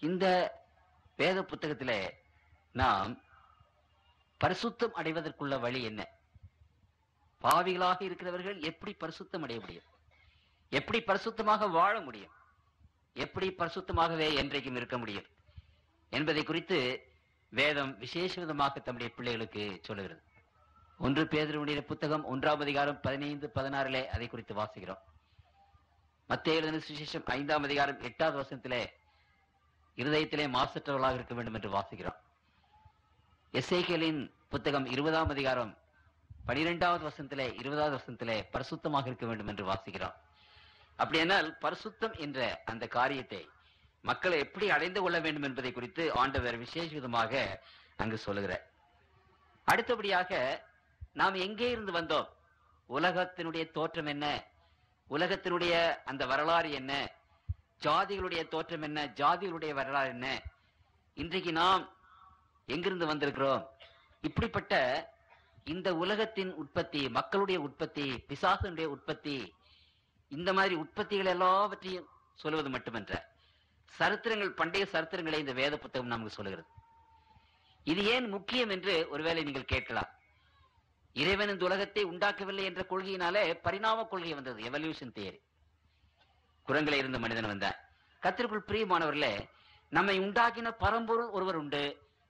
இந்த வேத புத்தகத்திலே நாம் பரிசுத்தம் அடைவதற்குள்ள வழி என்ன பாவிகளாக இருக்கிறவர்கள் எப்படி பரிசுத்தம் அடைய முடியும் எப்படி பரிசுத்தமாக வாழ முடியும் எப்படி பரிசுத்தமாகவே என்றைக்கும் இருக்க முடியும் என்பதை குறித்து வேதம் விசேஷ விதமாக தம்முடைய பிள்ளைகளுக்கு சொல்லுகிறது ஒன்று பேதருடைய புத்தகம் ஒன்றாம் அதிகாரம் பதினைந்து பதினாறிலே அதை குறித்து வாசிக்கிறோம் மத்திய எழுதின சுவிசேஷம் ஐந்தாம் அதிகாரம் எட்டாவது வசனத்திலே இருதயத்திலே மாசற்றவர்களாக இருக்க வேண்டும் என்று வாசிக்கிறோம் எஸ்ஐகேலின் புத்தகம் இருபதாம் அதிகாரம் பனிரெண்டாவது வசனத்திலே இருபதாவது வசனத்திலே பரிசுத்தமாக இருக்க வேண்டும் என்று வாசிக்கிறோம் அப்படியானால் பரிசுத்தம் என்ற அந்த காரியத்தை மக்களை எப்படி அடைந்து கொள்ள வேண்டும் என்பதை குறித்து ஆண்டவர் விசேஷ விதமாக அங்கு சொல்லுகிறார் அடுத்தபடியாக நாம் எங்கே இருந்து வந்தோம் உலகத்தினுடைய தோற்றம் என்ன உலகத்தினுடைய அந்த வரலாறு என்ன ஜாதிகளுடைய தோற்றம் என்ன ஜாதிகளுடைய வரலாறு என்ன இன்றைக்கு நாம் எங்கிருந்து வந்திருக்கிறோம் இப்படிப்பட்ட இந்த உலகத்தின் உற்பத்தி மக்களுடைய உற்பத்தி பிசாசனுடைய உற்பத்தி இந்த மாதிரி உற்பத்திகள் எல்லாவற்றையும் சொல்வது மட்டுமன்ற சரித்திரங்கள் பண்டைய சரித்திரங்களை இந்த வேத புத்தகம் நமக்கு சொல்லுகிறது இது ஏன் முக்கியம் என்று ஒருவேளை நீங்கள் கேட்கலாம் இறைவன் இந்த உலகத்தை உண்டாக்கவில்லை என்ற கொள்கையினாலே பரிணாம கொள்கை வந்தது எவல்யூஷன் தியரி குரங்களை இருந்த மனிதன் வந்தான் கத்திற்குள் பிரியமானவர்களே நம்மை உண்டாக்கின பரம்பொருள் ஒருவர் உண்டு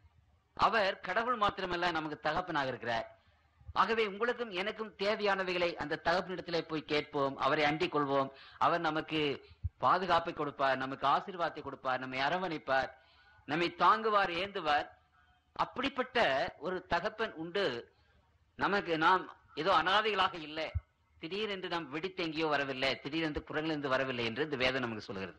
அவர் கடவுள் மாத்திரமல்ல நமக்கு தகப்பனாக இருக்கிறார் ஆகவே உங்களுக்கும் எனக்கும் தேவையானவைகளை அந்த தகப்பனிடத்திலே போய் கேட்போம் அவரை அண்டிக் கொள்வோம் அவர் நமக்கு பாதுகாப்பை கொடுப்பார் நமக்கு ஆசீர்வாதத்தை கொடுப்பார் நம்மை அரவணைப்பார் நம்மை தாங்குவார் ஏந்துவார் அப்படிப்பட்ட ஒரு தகப்பன் உண்டு நமக்கு நாம் ஏதோ அனாதைகளாக இல்லை திடீரென்று நாம் வெடித்தெங்கியோ வரவில்லை திடீரென்று குரங்கிலிருந்து வரவில்லை என்று இந்த வேதம் நமக்கு சொல்கிறது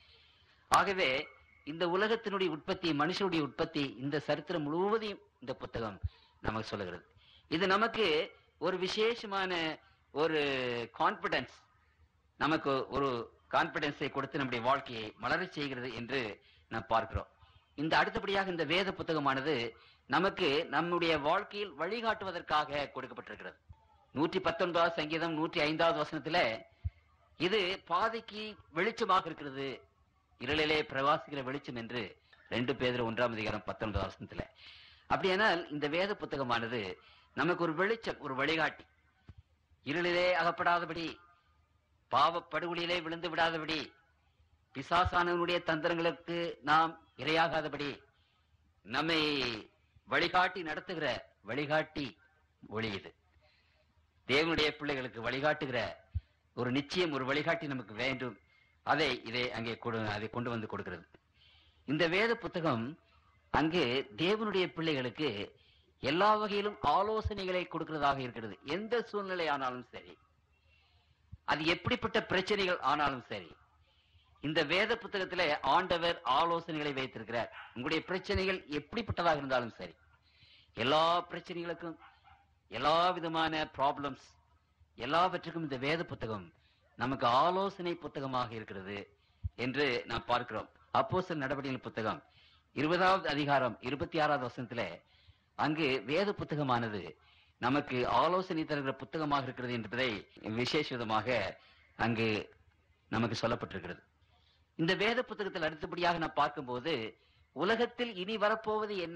ஆகவே இந்த உலகத்தினுடைய உற்பத்தி மனுஷனுடைய உற்பத்தி இந்த சரித்திரம் முழுவதையும் இந்த புத்தகம் நமக்கு சொல்லுகிறது இது நமக்கு ஒரு விசேஷமான ஒரு கான்பிடன்ஸ் நமக்கு ஒரு கான்பிடன்ஸை கொடுத்து நம்முடைய வாழ்க்கையை மலரச் செய்கிறது என்று நாம் பார்க்கிறோம் இந்த அடுத்தபடியாக இந்த வேத புத்தகமானது நமக்கு நம்முடைய வாழ்க்கையில் வழிகாட்டுவதற்காக கொடுக்கப்பட்டிருக்கிறது நூற்றி பத்தொன்பதாவது சங்கீதம் நூற்றி ஐந்தாவது வசனத்துல இது பாதைக்கு வெளிச்சமாக இருக்கிறது இருளிலே பிரவாசிக்கிற வெளிச்சம் என்று ரெண்டு பேர் ஒன்றாம் அதிகாரம் பத்தொன்பது வசனத்துல அப்படியானால் இந்த வேத புத்தகமானது நமக்கு ஒரு வெளிச்சம் ஒரு வழிகாட்டி இருளிலே அகப்படாதபடி பாவப்படுகொலியிலே விழுந்து விடாதபடி பிசாசானவனுடைய தந்திரங்களுக்கு நாம் இரையாகாதபடி நம்மை வழிகாட்டி நடத்துகிற வழிகாட்டி ஒளி இது தேவனுடைய பிள்ளைகளுக்கு வழிகாட்டுகிற ஒரு நிச்சயம் ஒரு வழிகாட்டி நமக்கு வேண்டும் அதை இதை அங்கே கொடு அதை கொண்டு வந்து கொடுக்கிறது இந்த வேத புத்தகம் அங்கு தேவனுடைய பிள்ளைகளுக்கு எல்லா வகையிலும் ஆலோசனைகளை கொடுக்கிறதாக இருக்கிறது எந்த சூழ்நிலை ஆனாலும் சரி அது எப்படிப்பட்ட பிரச்சனைகள் ஆனாலும் சரி இந்த வேத புத்தகத்திலே ஆண்டவர் ஆலோசனைகளை வைத்திருக்கிறார் உங்களுடைய பிரச்சனைகள் எப்படிப்பட்டதாக இருந்தாலும் சரி எல்லா பிரச்சனைகளுக்கும் எல்லா விதமான ப்ராப்ளம்ஸ் எல்லாவற்றுக்கும் இந்த வேத புத்தகம் நமக்கு ஆலோசனை புத்தகமாக இருக்கிறது என்று நாம் பார்க்கிறோம் அப்போஸ்தலர் நடவடிக்கைகள் புத்தகம் இருபதாவது அதிகாரம் இருபத்தி ஆறாவது வசனத்திலே அங்கு வேத புத்தகமானது நமக்கு ஆலோசனை தருகிற புத்தகமாக இருக்கிறது என்பதை விசேஷ விதமாக அங்கு நமக்கு சொல்லப்பட்டிருக்கிறது இந்த வேத புத்தகத்தில் அடுத்தபடியாக நாம் பார்க்கும்போது உலகத்தில் இனி வரப்போவது என்ன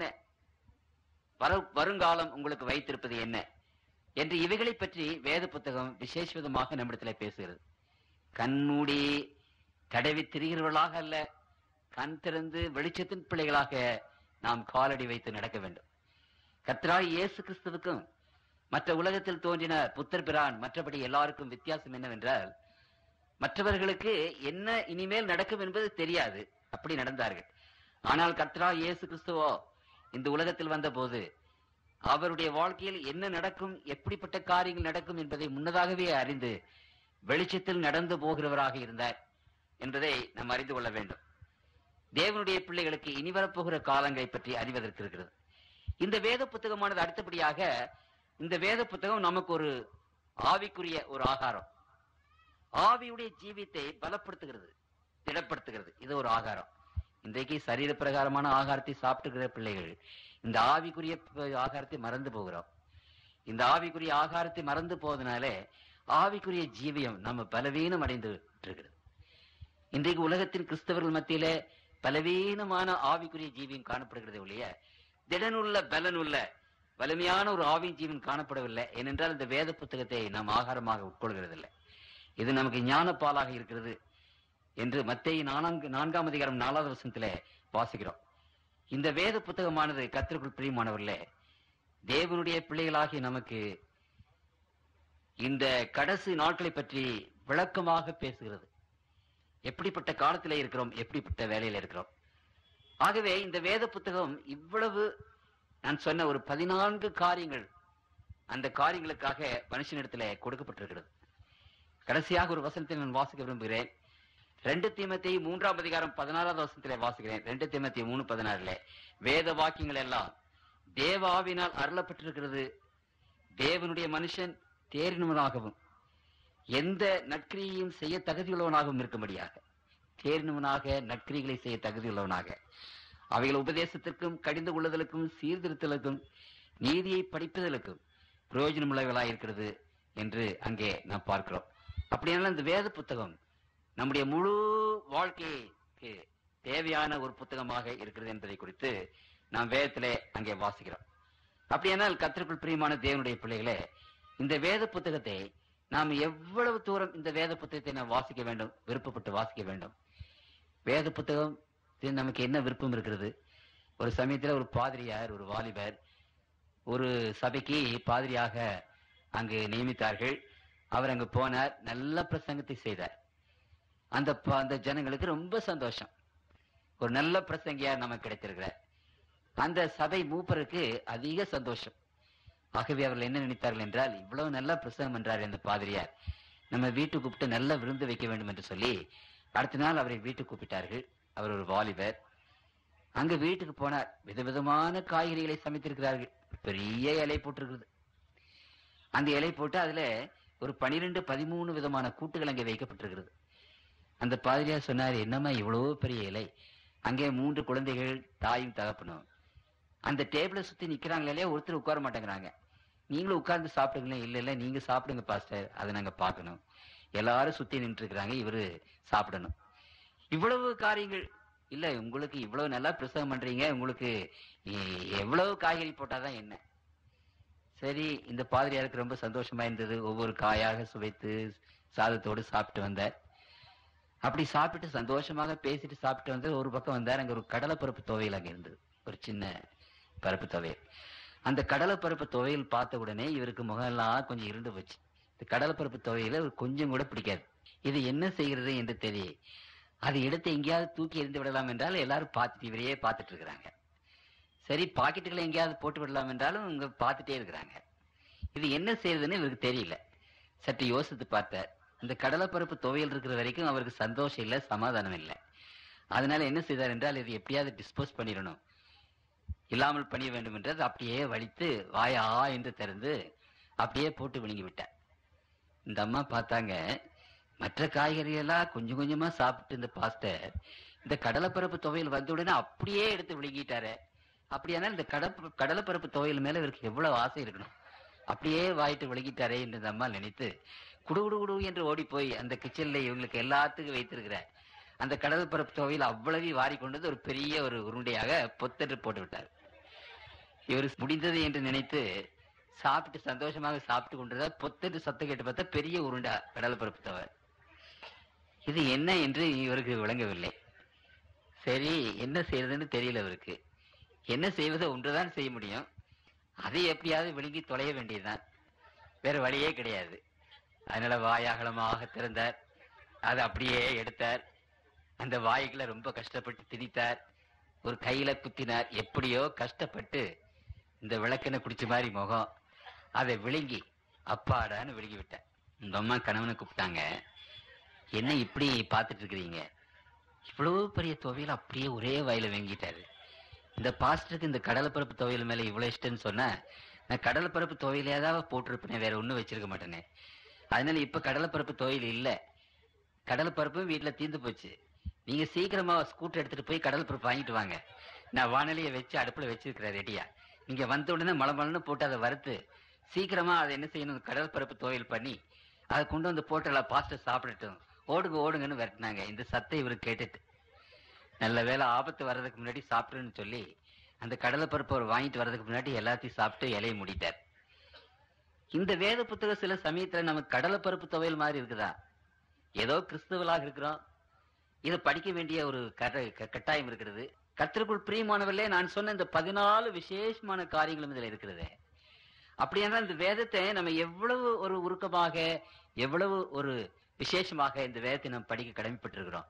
வர வருங்காலம் உங்களுக்கு வைத்திருப்பது என்ன என்று இவைகளை பற்றி வேத புத்தகம் விசேஷ விதமாக நம்மிடத்துல பேசுகிறது கண்மூடி தடவி திரிகிறவர்களாக அல்ல கண் திறந்து வெளிச்சத்தின் பிள்ளைகளாக நாம் காலடி வைத்து நடக்க வேண்டும் கர்த்தராய் இயேசு கிறிஸ்துவுக்கும் மற்ற உலகத்தில் தோன்றின புத்தர் பிரான் மற்றபடி எல்லாருக்கும் வித்தியாசம் என்னவென்றால் மற்றவர்களுக்கு என்ன இனிமேல் நடக்கும் என்பது தெரியாது அப்படி நடந்தார்கள் ஆனால் கர்த்தரா இயேசு கிறிஸ்துவோ இந்த உலகத்தில் வந்தபோது அவருடைய வாழ்க்கையில் என்ன நடக்கும் எப்படிப்பட்ட காரியங்கள் நடக்கும் என்பதை முன்னதாகவே அறிந்து வெளிச்சத்தில் நடந்து போகிறவராக இருந்தார் என்பதை நாம் அறிந்து கொள்ள வேண்டும் தேவனுடைய பிள்ளைகளுக்கு இனி வரப்போகிற காலங்களை பற்றி அறிவதற்கு இருக்கிறது இந்த வேத புத்தகமானது அடுத்தபடியாக இந்த வேத புத்தகம் நமக்கு ஒரு ஆவிக்குரிய ஒரு ஆகாரம் ஆவியுடைய ஜீவியத்தை பலப்படுத்துகிறது திடப்படுத்துகிறது இது ஒரு ஆகாரம் இன்றைக்கு சரீர பிரகாரமான ஆகாரத்தை சாப்பிட்டுக்கிற பிள்ளைகள் இந்த ஆவிக்குரிய ப- ஆகாரத்தை மறந்து போகிறோம் இந்த ஆவிக்குரிய ஆகாரத்தை மறந்து போவதனாலே ஆவிக்குரிய ஜீவியம் நம்ம பலவீனம் அடைந்து இருக்கிறது இன்றைக்கு உலகத்தின் கிறிஸ்தவர்கள் மத்தியிலே பலவீனமான ஆவிக்குரிய ஜீவியம் காணப்படுகிறது ஒழிய திடனுள்ள பலனுள்ள வலிமையான ஒரு ஆவி ஜீவன் காணப்படவில்லை ஏனென்றால் இந்த வேத புத்தகத்தை நாம் ஆகாரமாக உட்கொள்கிறதில்லை இது நமக்கு ஞானப்பாலாக இருக்கிறது என்று மத்திய நான்கு நான்காம் அதிகாரம் நாலாவது வசனத்திலே வாசிக்கிறோம் இந்த வேத புத்தகமானது கத்திற்குள் பிரியமானவர்களே தேவனுடைய பிள்ளைகளாகி நமக்கு இந்த கடைசி நாட்களை பற்றி விளக்கமாக பேசுகிறது எப்படிப்பட்ட காலத்திலே இருக்கிறோம் எப்படிப்பட்ட வேலையில இருக்கிறோம் ஆகவே இந்த வேத புத்தகம் இவ்வளவு நான் சொன்ன ஒரு பதினான்கு காரியங்கள் அந்த காரியங்களுக்காக மனுஷனிடத்துல கொடுக்கப்பட்டிருக்கிறது கடைசியாக ஒரு வசனத்தை நான் வாசிக்க விரும்புகிறேன் ரெண்டு தீமத்தை மூன்றாம் அதிகாரம் பதினாறாவது வசனத்திலே வாசிக்கிறேன் ரெண்டு தீமத்தை மூணு பதினாறுல வேத வாக்கியங்கள் எல்லாம் தேவாவினால் அருளப்பட்டிருக்கிறது தேவனுடைய மனுஷன் தேறினவனாகவும் எந்த நற்கிரியையும் செய்ய தகுதியுள்ளவனாகவும் இருக்கும்படியாக தேறினவனாக நற்கிரிகளை செய்ய தகுதியுள்ளவனாக அவைகள் உபதேசத்திற்கும் கடிந்து கொள்ளுதலுக்கும் சீர்திருத்தலுக்கும் நீதியை படிப்பதற்கும் பிரயோஜனமுள்ளவர்களாக இருக்கிறது என்று அங்கே நாம் பார்க்கிறோம் அப்படியானால் இந்த வேத புத்தகம் நம்முடைய முழு வாழ்க்கைக்கு தேவையான ஒரு புத்தகமாக இருக்கிறது என்பதை குறித்து நாம் வேதத்திலே அங்கே வாசிக்கிறோம் அப்படியானால் கத்திற்குள் பிரியமான தேவனுடைய பிள்ளைகளே இந்த வேத புத்தகத்தை நாம் எவ்வளவு தூரம் இந்த வேத புத்தகத்தை நாம் வாசிக்க வேண்டும் விருப்பப்பட்டு வாசிக்க வேண்டும் வேத புத்தகம் இது நமக்கு என்ன விருப்பம் இருக்கிறது ஒரு சமயத்துல ஒரு பாதிரியார் ஒரு வாலிபர் ஒரு சபைக்கு பாதிரியாக அங்கு நியமித்தார்கள் அவர் அங்கு போனார் நல்ல பிரசங்கத்தை செய்தார் அந்த ப- அந்த ஜனங்களுக்கு ரொம்ப சந்தோஷம் ஒரு நல்ல பிரசங்கியா நமக்கு கிடைத்திருக்கிறார் அந்த சபை மூப்பருக்கு அதிக சந்தோஷம் ஆகவே அவர்கள் என்ன நினைத்தார்கள் என்றால் இவ்வளவு நல்ல பிரசங்கம் என்றார் இந்த பாதிரியார் நம்ம வீட்டுக்கு கூப்பிட்டு நல்ல விருந்து வைக்க வேண்டும் என்று சொல்லி அடுத்த நாள் அவரை வீட்டுக்கு கூப்பிட்டார்கள் அவர் ஒரு வாலிபர் அங்க வீட்டுக்கு போனார் விதவிதமான காய்கறிகளை சமைத்திருக்கிறார்கள் பெரிய இலை போட்டிருக்கிறது அந்த இலை போட்டு அதுல ஒரு பனிரெண்டு பதிமூணு விதமான கூட்டுகள் அங்கே வைக்கப்பட்டிருக்கிறது அந்த பாதிரியார் சொன்னார் என்னம்மா இவ்வளவு பெரிய இலை அங்கே மூன்று குழந்தைகள் தாயும் தகப்பனும் அந்த டேபிளை சுத்தி நிக்கிறாங்களே இல்லையா ஒருத்தர் உட்கார மாட்டேங்கிறாங்க நீங்களும் உட்கார்ந்து சாப்பிடுங்களேன் இல்ல இல்ல நீங்க சாப்பிடுங்க பாஸ்டர் அதை நாங்க பார்க்கணும் எல்லாரும் சுத்தி நின்று இருக்கிறாங்க இவரு சாப்பிடணும் இவ்வளவு காரியங்கள் இல்ல உங்களுக்கு இவ்வளவு நல்லா பிரசவம் பண்றீங்க உங்களுக்கு எ- எவ்வளவு காய்கறி போட்டாதான் என்ன சரி இந்த பாதிரியாருக்கு ரொம்ப சந்தோஷமா இருந்தது ஒவ்வொரு காயாக சுவைத்து சாதத்தோடு சாப்பிட்டு வந்தார் அப்படி சாப்பிட்டு சந்தோஷமாக பேசிட்டு சாப்பிட்டு வந்து ஒரு பக்கம் வந்தார் அங்க ஒரு கடலைப்பருப்பு துவையல் அங்க இருந்தது ஒரு சின்ன பருப்பு துவையல் அந்த கடலைப்பருப்பு துவையல் பார்த்த உடனே இவருக்கு முகமெல்லாம் கொஞ்சம் இருண்டு போச்சு இந்த கடலைப்பருப்பு துவையல இவருக்கு கொஞ்சம் கூட பிடிக்காது இது என்ன செய்கிறது என்று தெரிய அதை எடுத்து எங்கேயாவது தூக்கி எறிந்து விடலாம் என்றால் எல்லாரும் பார்த்துட்டு இவரையே பார்த்துட்டு இருக்கிறாங்க சரி பாக்கெட்டுகளை எங்கேயாவது போட்டு விடலாம் என்றாலும் இவங்க பார்த்துட்டே இருக்கிறாங்க இது என்ன செய்யறதுன்னு இவருக்கு தெரியல சற்று யோசித்து பார்த்தார் இந்த கடலைப்பருப்பு துவையல் இருக்கிற வரைக்கும் அவருக்கு சந்தோஷம் இல்லை சமாதானம் இல்லை அதனால என்ன செய்தார் என்றால் இது எப்படியாவது டிஸ்போஸ் பண்ணிடணும் இல்லாமல் பண்ணிய வேண்டும் என்று அதை அப்படியே வலித்து வாயா என்று திறந்து அப்படியே போட்டு விழுங்கி விட்டார் இந்த அம்மா பார்த்தாங்க மற்ற காய்கறி எல்லாம் கொஞ்சம் கொஞ்சமா சாப்பிட்டு இந்த பாஸ்டர் இந்த கடலைப்பருப்பு துவையல் வந்த உடனே அப்படியே எடுத்து விழுங்கிட்டாரு அப்படியானால் இந்த கடப்பு கடலைப்பருப்பு துவையல் மேல இவருக்கு எவ்வளவு ஆசை இருக்கணும் அப்படியே வாயிட்டு விழுங்கிட்டாரே என்று இந்த அம்மா நினைத்து குடு குடு குடு என்று ஓடி போய் அந்த கிச்சன்ல இவங்களுக்கு எல்லாத்துக்கும் வைத்திருக்கிற அந்த கடல் பருப்பு துவையில் அவ்வளவு வாரி கொண்டு வந்து ஒரு பெரிய ஒரு உருண்டையாக பொத்தட்டு போட்டு விட்டார் இவர் முடிந்தது என்று நினைத்து சாப்பிட்டு சந்தோஷமாக சாப்பிட்டு கொண்டிருந்தா பொத்தட்டு சத்தம் கேட்டு பார்த்தா பெரிய உருண்டை கடல் பருப்பு துவை இது என்ன என்று இவருக்கு விளங்கவில்லை சரி என்ன செய்யறதுன்னு தெரியல இவருக்கு என்ன செய்வது ஒன்றுதான் செய்ய முடியும் அதை எப்படியாவது விழுங்கி தொலைய வேண்டியதுதான் வேற வழியே கிடையாது அதனால வாய் அகலமாக திறந்தார் அதை அப்படியே எடுத்தார் அந்த வாய்க்குள்ள ரொம்ப கஷ்டப்பட்டு திணித்தார் ஒரு கையில குத்தினார் எப்படியோ கஷ்டப்பட்டு இந்த விளக்கெண்ணெய் குடிச்ச மாதிரி முகம் அதை விழுங்கி அப்பாடான்னு விழுங்கி விட்டார் இந்த அம்மா கணவனை கூப்பிட்டாங்க என்ன இப்படி பார்த்துட்டு இருக்கிறீங்க இவ்வளவு பெரிய துவையல் அப்படியே ஒரே வாயில வெங்கிட்டாரு இந்த பாஸ்டருக்கு இந்த கடலைப்பருப்பு துவையல் மேல இவ்வளவு இஷ்டம்னு சொன்னா நான் கடலைப்பருப்பு துவையல் ஏதாவது போட்டிருப்பேனே வேற ஒண்ணும் வச்சிருக்க மாட்டேனே அதனால இப்ப கடலைப்பருப்பு துவையல் இல்ல கடலைப்பருப்பும் வீட்டுல தீர்ந்து போச்சு நீங்க சீக்கிரமா ஸ்கூட்டர் எடுத்துட்டு போய் கடலைப்பருப்பு வாங்கிட்டு வாங்க நான் வானலியை வச்சு அடுப்புல வச்சிருக்கிறேன் ரெடியா நீங்க வந்த உடனே மலை மலைன்னு போட்டு அதை வறுத்து சீக்கிரமா அதை என்ன செய்யணும் கடலைப்பருப்பு துவையல் பண்ணி அதை கொண்டு வந்து போட்டுல பாஸ்டர் சாப்பிடட்டும் ஓடுங்க ஓடுங்கன்னு விரட்டினாங்க இந்த சத்தை இவரு கேட்டுட்டு நல்ல வேளை ஆபத்து வர்றதுக்கு முன்னாடி சாப்பிட்டுன்னு சொல்லி அந்த கடலை பருப்பு அவர் வாங்கிட்டு வர்றதுக்கு முன்னாடி எல்லாத்தையும் சாப்பிட்டு இலையை முடித்தார் இந்த வேத புத்தகம் சில சமயத்துல நமக்கு கடலை பருப்பு துவையல் மாதிரி இருக்குதா ஏதோ கிறிஸ்தவர்களாக இருக்கிறோம் இதை படிக்க வேண்டிய ஒரு கர- க- கட்டாயம் இருக்கிறது கர்த்தருக்குள் பிரியமானவர்களே நான் சொன்ன இந்த பதினாலு விசேஷமான காரியங்களும் இதுல இருக்கிறது அப்படியானால் இந்த வேதத்தை நம்ம எவ்வளவு ஒரு உருக்கமாக எவ்வளவு ஒரு விசேஷமாக இந்த வேதத்தை நாம் படிக்க கடமைப்பட்டிருக்கிறோம்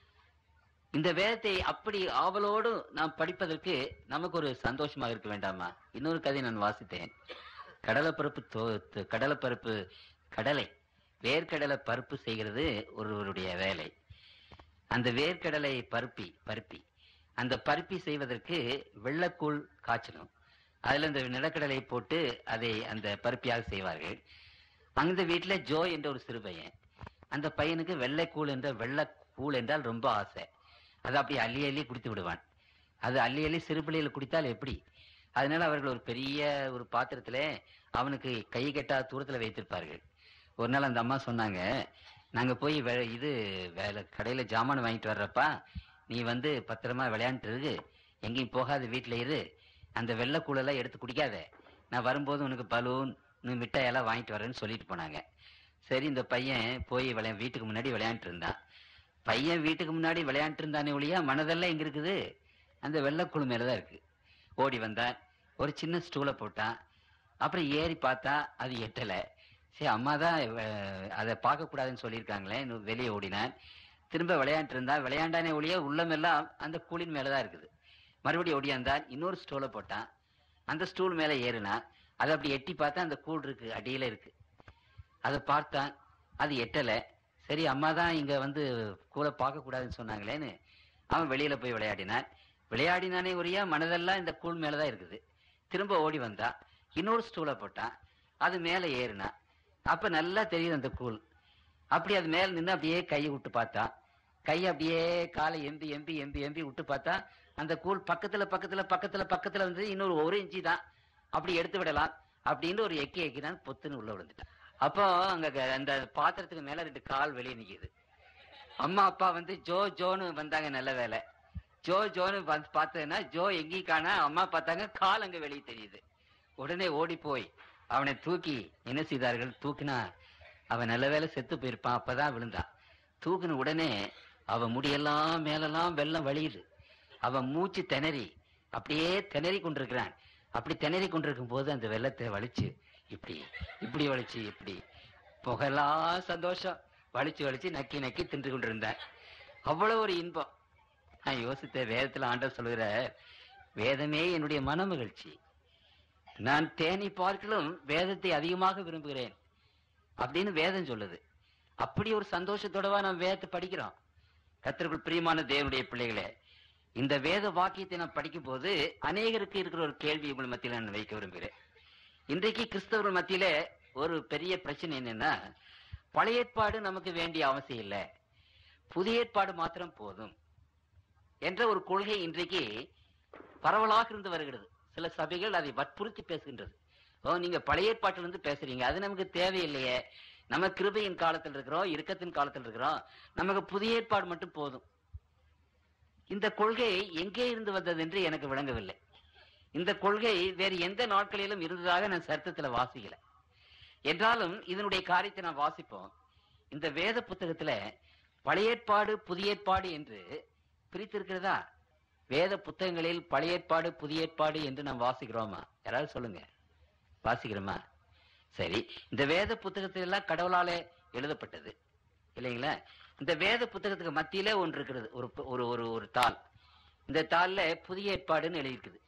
இந்த வேதத்தை அப்படி ஆவலோடு நாம் படிப்பதற்கு நமக்கு ஒரு சந்தோஷமாக இருக்க வேண்டாமா இன்னொரு கதை நான் வாசித்தேன் கடலைப்பருப்பு தோ- த- கடலைப்பருப்பு கடலை வேர்க்கடலை பருப்பு செய்கிறது ஒருவருடைய வேலை அந்த வேர்க்கடலை பருப்பி பருப்பி அந்த பருப்பி செய்வதற்கு வெள்ளக்கூழ் காய்ச்சணும் அதுல இந்த நிலக்கடலை போட்டு அதை அந்த பருப்பியாக செய்வார்கள் அந்த வீட்டுல ஜோ என்ற ஒரு சிறு பையன் அந்த பையனுக்கு வெள்ளைக்கூழ் என்ற வெள்ளைக்கூழ் என்றால் ரொம்ப ஆசை அதை அப்படி அள்ளி அள்ளி குடித்து விடுவான் அது அள்ளி அள்ளி சிறு பிள்ளைகள் குடித்தால் எப்படி அதனால அவர்கள் ஒரு பெரிய ஒரு பாத்திரத்துல அவனுக்கு கை கெட்டாத தூரத்துல வைத்திருப்பார்கள் ஒரு நாள் அந்த அம்மா சொன்னாங்க நாங்க போய் வே- இது வேலை கடையில ஜாமான் வாங்கிட்டு வர்றப்பா நீ வந்து பத்திரமா விளையாண்டுட்டு இரு எங்கேயும் போகாத வீட்டுல இரு அந்த வெள்ளைக்கூழெல்லாம் எடுத்து குடிக்காத நான் வரும்போது உனக்கு பலூன் நீ மிட்டாயெல்லாம் வாங்கிட்டு வரேன்னு சொல்லிட்டு போனாங்க சரி இந்த பையன் போய் விளையா வீட்டுக்கு முன்னாடி விளையாண்டுட்டு இருந்தான் பையன் வீட்டுக்கு முன்னாடி விளையாண்டுட்டு இருந்தானே ஒழியா மனதெல்லாம் எங்க இருக்குது அந்த வெள்ளைக்குழு மேலதான் இருக்கு ஓடி வந்தான் ஒரு சின்ன ஸ்டூலை போட்டான் அப்புறம் ஏறி பார்த்தா அது எட்டலை சரி அம்மா தான் அஹ், அதை பார்க்கக்கூடாதுன்னு சொல்லியிருக்காங்களே இன்னும் வெளியே ஓடினான் திரும்ப விளையாண்டு இருந்தா விளையாண்டானே ஒழிய உள்ளமெல்லாம் அந்த கூலின் மேலதான் இருக்குது மறுபடியும் ஓடியாந்தான் இன்னொரு ஸ்டூலை போட்டான் அந்த ஸ்டூல் மேல ஏறினான் அதை அப்படி எட்டி பார்த்தா அந்த கூழ் இருக்கு அடியில இருக்கு அதை பார்த்தான் அது எட்டலை சரி அம்மா தான் இங்க வந்து கூலை பார்க்க கூடாதுன்னு சொன்னாங்களேன்னு அவன் வெளியில போய் விளையாடினான் விளையாடினானே ஒழிய மனதெல்லாம் இந்த கூழ் மேலதான் இருக்குது திரும்ப ஓடி வந்தான் இன்னொரு ஸ்டூலை போட்டான் அது மேல ஏறினான் அப்ப நல்லா தெரியுது அந்த கூழ் அப்படி அது மேல நின்று அப்படியே கையை விட்டு பார்த்தான் கை அப்படியே காலை எம்பி எம்பி எம்பி எம்பி விட்டு பார்த்தா அந்த கூழ் பக்கத்துல பக்கத்துல பக்கத்துல பக்கத்துல வந்து இன்னொரு ஒரு இன்ச்சி தான் அப்படி எடுத்து விடலாம் அப்படின்னு ஒரு எக்கி எக்கினான் பொத்துன்னு உள்ள விழுந்துட்டான் அப்போ அங்க க- அந்த பாத்திரத்துக்கு மேல ரெண்டு கால் வெளியே நிக்குது அம்மா அப்பா வந்து ஜோ ஜோன்னு வந்தாங்க நல்ல வேலை ஜோ ஜோன்னு வந்து பார்த்ததுன்னா ஜோ எங்கேயும் காணா அம்மா பார்த்தாங்க கால் அங்க வெளியே தெரியுது உடனே ஓடி போய் அவனை தூக்கி என்ன செய்தார்கள் தூக்கினா அவன் நல்ல வேலை செத்து போயிருப்பான் அப்பதான் விழுந்தான் தூக்கின உடனே அவன் முடியெல்லாம் மேலெல்லாம் வெள்ளம் வழியுது அவன் மூச்சு திணறி அப்படியே திணறி கொண்டிருக்கிறான் அப்படி திணறி கொண்டிருக்கும் போது அந்த வெள்ளத்தை வலிச்சு இப்படி இப்படி வலிச்சு இப்படி புகழா சந்தோஷம் வலிச்சு வலிச்சு நக்கி நக்கி தின்று கொண்டிருந்தேன் அவ்வளவு ஒரு இன்பம் நான் யோசித்த வேதத்துல ஆண்டவர் சொல்லுகிற வேதமே என்னுடைய மன மகிழ்ச்சி நான் தேனை பார்க்கலும் வேதத்தை அதிகமாக விரும்புகிறேன் அப்படின்னு வேதம் சொல்லுது அப்படி ஒரு சந்தோஷத்தோடவா நாம் வேதத்தை படிக்கிறோம் கத்திற்குள் பிரியமான தேவனுடைய பிள்ளைகளே இந்த வேத வாக்கியத்தை நான் படிக்கும் போது அநேகருக்கு இருக்கிற ஒரு கேள்வி உங்கள் மத்தியில நான் வைக்க விரும்புகிறேன் இன்றைக்கு கிறிஸ்தவர்கள் மத்தியில ஒரு பெரிய பிரச்சனை என்னன்னா பழைய ஏற்பாடு நமக்கு வேண்டிய அவசியம் இல்லை புதிய ஏற்பாடு மாத்திரம் போதும் என்ற ஒரு கொள்கை இன்றைக்கு பரவலாக இருந்து வருகிறது சில சபைகள் அதை வற்புறுத்தி பேசுகின்றது ஓ நீங்க பழைய ஏற்பாட்டில இருந்து பேசுறீங்க அது நமக்கு தேவையில்லையே நம்ம கிருபையின் காலத்தில் இருக்கிறோம் இறுக்கத்தின் காலத்தில் இருக்கிறோம் நமக்கு புதிய ஏற்பாடு மட்டும் போதும் இந்த கொள்கை எங்கே இருந்து வந்தது என்று எனக்கு விளங்கவில்லை இந்த கொள்கை வேறு எந்த நாட்களிலும் இருந்ததாக நான் சரித்திரத்துல வாசிக்கல என்றாலும் இதனுடைய காரியத்தை நான் வாசிப்போம் இந்த வேத புத்தகத்துல பழைய ஏற்பாடு புதிய ஏற்பாடு என்று பிரித்திருக்கிறதா வேத புத்தகங்களில் பழைய ஏற்பாடு புதிய ஏற்பாடு என்று நாம் வாசிக்கிறோமா யாராவது சொல்லுங்க வாசிக்கிறோமா சரி இந்த வேத புத்தகத்தில் எல்லாம் கடவுளாலே எழுதப்பட்டது இல்லைங்களா இந்த வேத புத்தகத்துக்கு மத்தியில ஒன்று இருக்கிறது ஒரு பு- ஒரு ஒரு ஒரு தாள் இந்த தாள்ல புதிய ஏற்பாடுன்னு எழுதியிருக்குது